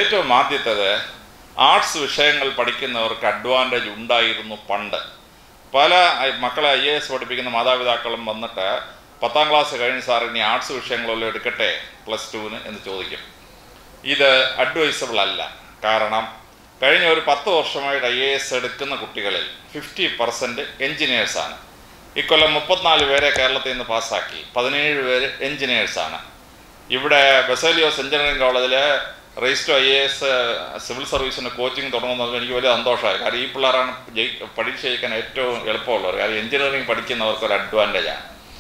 ഏറ്റവും ആദ്യത്തേത് ആർട്സ് വിഷയങ്ങൾ പഠിക്കുന്നവർക്ക് അഡ്വാൻറ്റേജ് ഉണ്ടായിരുന്നു പണ്ട് പല ഐ- മക്കളെ ഐ എ എസ് പഠിപ്പിക്കുന്ന മാതാപിതാക്കളും വന്നിട്ട് പത്താം ക്ലാസ് കഴിഞ്ഞ് സാർ ഇനി ആർട്സ് വിഷയങ്ങളെല്ലാം എടുക്കട്ടെ പ്ലസ് ടുവിന് എന്ന് ചോദിക്കും ഇത് അഡ്വൈസബിൾ അല്ല കാരണം കഴിഞ്ഞ ഒരു പത്ത് വർഷമായിട്ട് ഐ എ എസ് എടുക്കുന്ന കുട്ടികളിൽ ഫിഫ്റ്റി പെർസെൻറ്റ് എൻജിനീയേഴ്സാണ് ഇക്കൊല്ലം മുപ്പത്തിനാല് പേരെ കേരളത്തിൽ നിന്ന് പാസ്സാക്കി പതിനേഴ് പേര് എൻജിനീയേഴ്സാണ് ഇവിടെ ബസേലിയോസ് എഞ്ചിനീയറിംഗ് കോളേജിൽ register I A S civil സർവീസിന് കോച്ചിങ് തുടങ്ങുന്നത് എനിക്ക് വലിയ സന്തോഷമായി കാരണം ഈ പിള്ളേരാണ് ജയി പരീക്ഷ ജയിക്കാൻ ഏറ്റവും എളുപ്പമുള്ളവർ കാരണം എഞ്ചിനീയറിംഗ് പഠിക്കുന്നവർക്ക് ഒരു അഡ്വാൻറ്റേജാണ്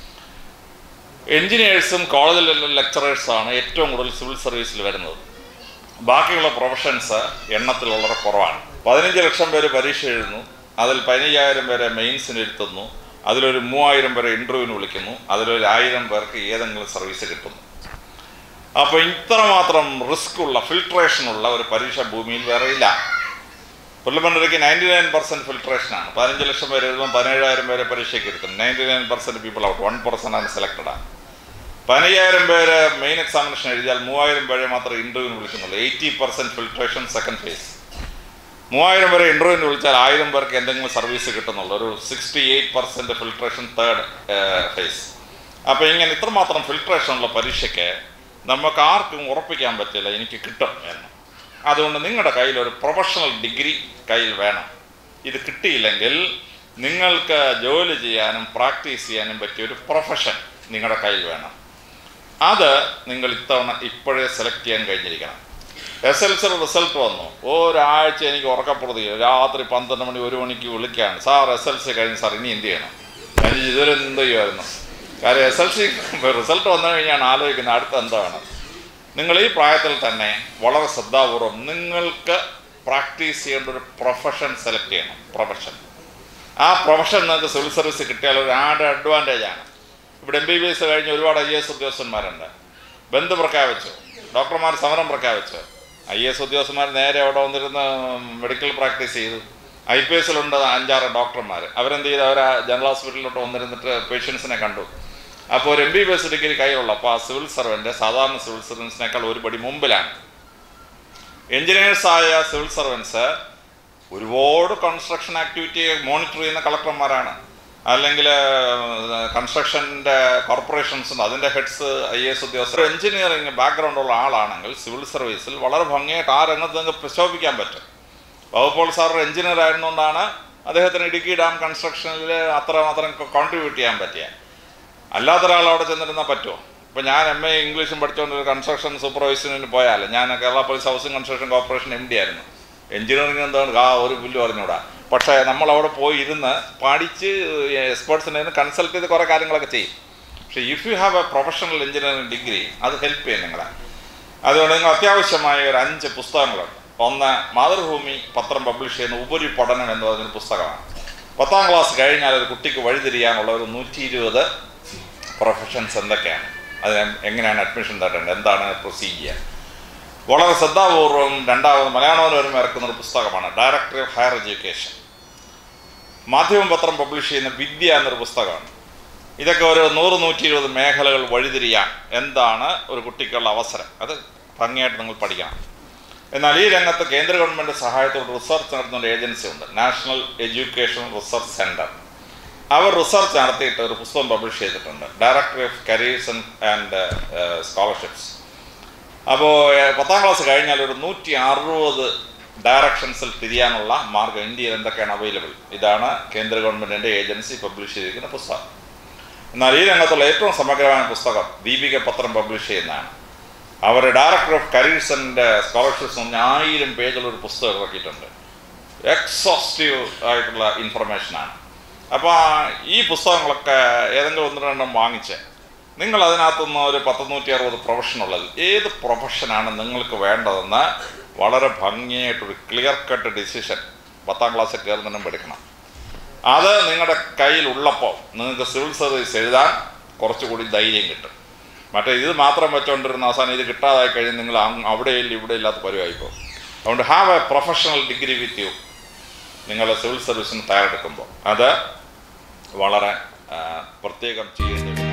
എഞ്ചിനീയേഴ്സും കോളേജിലുള്ള ലെക്ചറേഴ്സാണ് ഏറ്റവും കൂടുതൽ സിവിൽ സർവീസിൽ വരുന്നത് ബാക്കിയുള്ള പ്രൊഫഷൻസ് എണ്ണത്തിൽ വളരെ കുറവാണ് പതിനഞ്ച് ലക്ഷം പേര് പരീക്ഷ എഴുതുന്നു അതിൽ പതിനയ്യായിരം പേരെ മെയിൻസിന് ഇരുത്തുന്നു അതിലൊരു മൂവായിരം പേരെ ഇൻ്റർവ്യൂവിന് വിളിക്കുന്നു അതിലൊരു ആയിരം പേർക്ക് ഏതെങ്കിലും സർവീസ് കിട്ടുന്നു അപ്പോൾ ഇത്രമാത്രം റിസ്ക് ഉള്ള ഫിൽട്രേഷൻ ഉള്ള ഒരു പരീക്ഷ ഭൂമിയിൽ വേറെ ഇല്ല പുല്ലമണ്ണരയ്ക്ക് നയൻറ്റി നയൻ പെർസെൻറ്റ് ഫിൽട്രേഷനാണ് പതിനഞ്ച് ലക്ഷം പേര് എഴുതുമ്പോൾ പതിനേഴായിരം പേരെ പരീക്ഷയ്ക്ക് ഇരുത്തുന്നു ninety nine percent people out one percent ആണ് സെലക്റ്റഡ് ആണ് പതിനയ്യായിരം പേര് മെയിൻ എക്സാമിനേഷൻ എഴുതിയാൽ മൂവായിരം പേരെ മാത്രമേ ഇൻ്റർവ്യൂവിന് വിളിക്കുന്നുള്ളൂ eighty percent filtration second phase മൂവായിരം പേരെ ഇൻ്റർവ്യൂവിന് വിളിച്ചാൽ ആയിരം പേർക്ക് എന്തെങ്കിലും സർവീസ് കിട്ടുന്നുള്ളൂ ഒരു sixty eight percent filtration third phase അപ്പോൾ ഇങ്ങനെ ഇത്രമാത്രം ഫിൽട്രേഷൻ ഉള്ള പരീക്ഷയ്ക്ക് നമുക്ക് ആർക്കും ഉറപ്പിക്കാൻ പറ്റില്ല എനിക്ക് കിട്ടും എന്ന് അതുകൊണ്ട് നിങ്ങളുടെ കയ്യിൽ ഒരു പ്രൊഫഷണൽ ഡിഗ്രി കയ്യിൽ വേണം ഇത് കിട്ടിയില്ലെങ്കിൽ നിങ്ങൾക്ക് ജോലി ചെയ്യാനും പ്രാക്ടീസ് ചെയ്യാനും പറ്റിയ ഒരു പ്രൊഫഷൻ നിങ്ങളുടെ കയ്യിൽ വേണം അത് നിങ്ങൾ ഇത്തവണ ഇപ്പോഴേ സെലക്ട് ചെയ്യാൻ കഴിഞ്ഞിരിക്കണം എസ് എൽ സി റിസൾട്ട് വന്നു ഒരാഴ്ച എനിക്ക് ഉറക്കപ്പുറത്ത് രാത്രി പന്ത്രണ്ട് മണി ഒരു മണിക്ക് വിളിക്കുകയാണ് സാർ എസ് എൽ സി കഴിഞ്ഞ് സാർ ഇനി എന്ത് ചെയ്യണം ഞാൻ ചോദിച്ചു, ഇതുവരെ എന്ത് ചെയ്യുമായിരുന്നു കാര്യം എസ് എൽ സി റിസൾട്ട് വന്നു കഴിഞ്ഞാണ് ആലോചിക്കുന്നത് അടുത്ത എന്താണ് നിങ്ങൾ ഈ പ്രായത്തിൽ തന്നെ വളരെ ശ്രദ്ധാപൂർവം നിങ്ങൾക്ക് പ്രാക്ടീസ് ചെയ്യേണ്ട ഒരു പ്രൊഫഷൻ സെലക്ട് ചെയ്യണം പ്രൊഫഷൻ ആ പ്രൊഫഷൻ നിങ്ങൾക്ക് സിവിൽ സർവീസ് കിട്ടിയാൽ ഒരു ആഡ് അഡ്വാൻറ്റേജ് ആണ് ഇവിടെ എം ബി ബി എസ് കഴിഞ്ഞ് ഒരുപാട് ഐ എസ് ഉദ്യോഗസ്ഥന്മാരുണ്ട് ബന്ദ് പ്രഖ്യാപിച്ചു ഡോക്ടർമാർ സമരം പ്രഖ്യാപിച്ചു ഐ എസ് ഉദ്യോഗസ്ഥന്മാർ നേരെ അവിടെ വന്നിരുന്ന് മെഡിക്കൽ പ്രാക്ടീസ് ചെയ്തു ഐ പി എസിലുണ്ട് അഞ്ചാറ് ഡോക്ടർമാർ അവരെന്ത് ചെയ്തു അവർ ജനറൽ ഹോസ്പിറ്റലിലോട്ട് വന്നിരുന്നിട്ട് പേഷ്യൻസിനെ കണ്ടു അപ്പോൾ ഒരു M B B S degree കയ്യിലുള്ള അപ്പോൾ ആ സിവിൽ സർവൻ്റ് സാധാരണ സിവിൽ സർവൻസിനേക്കാൾ ഒരുപടി മുമ്പിലാണ് എഞ്ചിനീയേഴ്സായ സിവിൽ സർവൻസ് ഒരുപാട് കൺസ്ട്രക്ഷൻ ആക്ടിവിറ്റി മോണിറ്റർ ചെയ്യുന്ന കളക്ടർമാരാണ് അല്ലെങ്കിൽ കൺസ്ട്രക്ഷൻ്റെ കോർപ്പറേഷൻസ് ഉണ്ട് അതിൻ്റെ ഹെഡ്സ് ഐ എസ് ഉദ്യോഗസ്ഥർ എഞ്ചിനീയറിംഗ് ബാക്ക്ഗ്രൗണ്ട് ഉള്ള ആളാണെങ്കിൽ സിവിൽ സർവീസിൽ വളരെ ഭംഗിയായിട്ട് ആ രംഗത്ത് നിങ്ങൾക്ക് പ്രശോഭിക്കാൻ പറ്റും വകുപ്പോൾ സാർ ഒരു എഞ്ചിനീയർ ആയിരുന്നുകൊണ്ടാണ് അദ്ദേഹത്തിന് ഇടുക്കി ഡാം കൺസ്ട്രക്ഷനിൽ അത്രമാത്രം കോൺട്രിബ്യൂട്ട് ചെയ്യാൻ പറ്റിയ അല്ലാത്ത ഒരാൾ അവിടെ ചെന്നിരുന്നാൽ പറ്റുമോ ഇപ്പോൾ ഞാൻ എം എ ഇംഗ്ലീഷും പഠിച്ചുകൊണ്ട് ഒരു കൺസ്ട്രക്ഷൻ സൂപ്പർവൈസറിന് പോയാൽ ഞാൻ Kerala police housing construction corporation M D ആയിരുന്നു എഞ്ചിനീയറിംഗ് എന്താണ് ആ ഒരു പുല്ല് പറഞ്ഞുകൂടാ പക്ഷേ നമ്മൾ അവിടെ പോയി ഇരുന്ന് പഠിച്ച് എക്സ്പേർട്സിനെ കൺസൾട്ട് ചെയ്ത് കുറേ കാര്യങ്ങളൊക്കെ ചെയ്യും പക്ഷേ if you have a professional engineering degree അത് ഹെൽപ്പ് ചെയ്യും നിങ്ങളെ അതുകൊണ്ട് നിങ്ങൾ അത്യാവശ്യമായ ഒരു അഞ്ച് പുസ്തകങ്ങളുണ്ട് ഒന്ന് മാതൃഭൂമി പത്രം പബ്ലിഷ് ചെയ്യുന്ന ഉപരി പഠനം എന്ന് പറയുന്ന പുസ്തകമാണ് പത്താം ക്ലാസ് കഴിഞ്ഞാൽ ഒരു കുട്ടിക്ക് വഴിതിരിയാനുള്ള ഒരു നൂറ്റി ഇരുപത് പ്രൊഫഷൻസ് എന്തൊക്കെയാണ് അതിന് എങ്ങനെയാണ് അഡ്മിഷൻ തരേണ്ടത് എന്താണ് പ്രൊസീജിയർ വളരെ ശ്രദ്ധാപൂർവം രണ്ടാമത് മലയാളമനോരമ ഇറക്കുന്ന ഒരു പുസ്തകമാണ് ഡയറക്ടർ ഓഫ് ഹയർ എഡ്യൂക്കേഷൻ മാധ്യമം പത്രം പബ്ലിഷ് ചെയ്യുന്ന വിദ്യ എന്നൊരു പുസ്തകമാണ് ഇതൊക്കെ ഒരു നൂറ് നൂറ്റി ഇരുപത് മേഖലകൾ വഴിതിരിയാൻ എന്താണ് ഒരു കുട്ടിക്കുള്ള അവസരം അത് ഭംഗിയായിട്ട് നിങ്ങൾ പഠിക്കണം എന്നാൽ ഈ രംഗത്ത് കേന്ദ്ര ഗവൺമെൻറ് സഹായത്തോടെ റിസർച്ച് നടത്തുന്ന ഒരു ഏജൻസി ഉണ്ട് നാഷണൽ എഡ്യൂക്കേഷൻ റിസർച്ച് സെൻറ്റർ അവർ റിസർച്ച് നടത്തിയിട്ട് ഒരു പുസ്തകം പബ്ലിഷ് ചെയ്തിട്ടുണ്ട് director of careers and scholarships അപ്പോൾ പത്താം ക്ലാസ് കഴിഞ്ഞാൽ ഒരു നൂറ്റി അറുപത് ഡയറക്ഷൻസിൽ തിരിയാനുള്ള മാർഗം ഇന്ത്യയിൽ എന്തൊക്കെയാണ് അവൈലബിൾ ഇതാണ് കേന്ദ്ര ഗവൺമെൻറ്റിൻ്റെ ഏജൻസി പബ്ലിഷ് ചെയ്തിരിക്കുന്ന പുസ്തകം എന്നാൽ ഈ രംഗത്തുള്ള ഏറ്റവും സമഗ്രമായ പുസ്തകം ദീപിക പത്രം പബ്ലിഷ് ചെയ്യുന്നതാണ് അവർ director of careers and scholarships പറഞ്ഞ ആയിരം പേജുള്ള ഒരു പുസ്തകം ഇറക്കിയിട്ടുണ്ട് എക്സോസ്റ്റീവ് ആയിട്ടുള്ള ഇൻഫർമേഷനാണ് അപ്പോൾ ഈ പുസ്തകങ്ങളൊക്കെ ഏതെങ്കിലും ഒന്ന് രണ്ടെണ്ണം വാങ്ങിച്ച് നിങ്ങൾ അതിനകത്തുനിന്ന് ഒരു പത്തുനൂറ്റി അറുപത് പ്രൊഫഷൻ ഉള്ളത് ഏത് പ്രൊഫഷനാണ് നിങ്ങൾക്ക് വേണ്ടതെന്ന് വളരെ ഭംഗിയായിട്ടൊരു ക്ലിയർ കട്ട് ഡിസിഷൻ പത്താം ക്ലാസ്സിൽ കയറുന്നതിനും എടുക്കണം അത് നിങ്ങളുടെ കയ്യിൽ ഉള്ളപ്പോൾ നിങ്ങൾക്ക് സിവിൽ സർവീസ് എഴുതാൻ കുറച്ചുകൂടി ധൈര്യം കിട്ടും മറ്റേ ഇത് മാത്രം വെച്ചുകൊണ്ടിരുന്ന അവസാനം ഇത് കിട്ടാതായി കഴിഞ്ഞ് നിങ്ങൾ അങ്ങ് അവിടെയില്ല ഇവിടെ ഇല്ലാത്ത പരിവായിപ്പോൾ അതുകൊണ്ട് have a professional degree with you നിങ്ങൾ സിവിൽ സർവീസിന് തയ്യാറെടുക്കുമ്പോൾ അത് വളരെ ആ, പ്രത്യേകം ചെയ്യേണ്ടി വരും